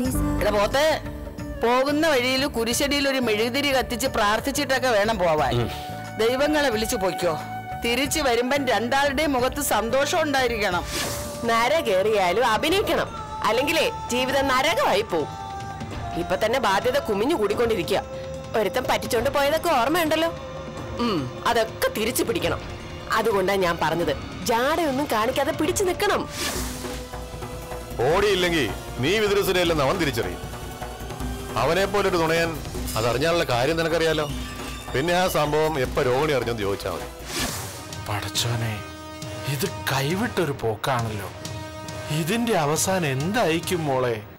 എടാ പോത്തെ പോകുന്ന വഴിയിൽ കുരിശടിയിൽ ഒരു മെഴുകുതിരി കത്തിച്ച് പ്രാർത്ഥിച്ചിട്ടൊക്കെ വേണം പോവാൻ ദൈവങ്ങളെ വിളിച്ചു പൊയ്ക്കോ തിരിച്ചു വരുമ്പൻ രണ്ടാളുടെയും മുഖത്ത് സന്തോഷം ഉണ്ടായിരിക്കണം നര കേറിയാലും അഭിനയിക്കണം അല്ലെങ്കിലേ ജീവിതം നരകമായി പോവും ഇപ്പൊ തന്നെ ബാധ്യത കുമിഞ്ഞു കൂടിക്കൊണ്ടിരിക്കുക ഒരുത്തൻ പറ്റിച്ചോണ്ട് പോയതൊക്കെ ഓർമ്മയുണ്ടല്ലോ ഉം അതൊക്കെ തിരിച്ചു പിടിക്കണം അതുകൊണ്ടാ ഞാൻ പറഞ്ഞത് ജാടയൊന്നും കാണിക്കാതെ പിടിച്ചു നിൽക്കണം ഓടിയില്ലെങ്കിൽ നീ വിതുരസുരയില്ലെന്ന് അവൻ തിരിച്ചറിയും അവനെ പോലൊരു തുണയൻ അതറിഞ്ഞാലുള്ള കാര്യം നിനക്കറിയാലോ പിന്നെ ആ സംഭവം എപ്പോ രോഹിണി അറിഞ്ഞെന്ന് ചോദിച്ചാൽ മതി പടച്ചോനെ ഇത് കൈവിട്ടൊരു പോക്കാണല്ലോ ഇതിന്റെ അവസാനം എന്തായിരിക്കും മോളെ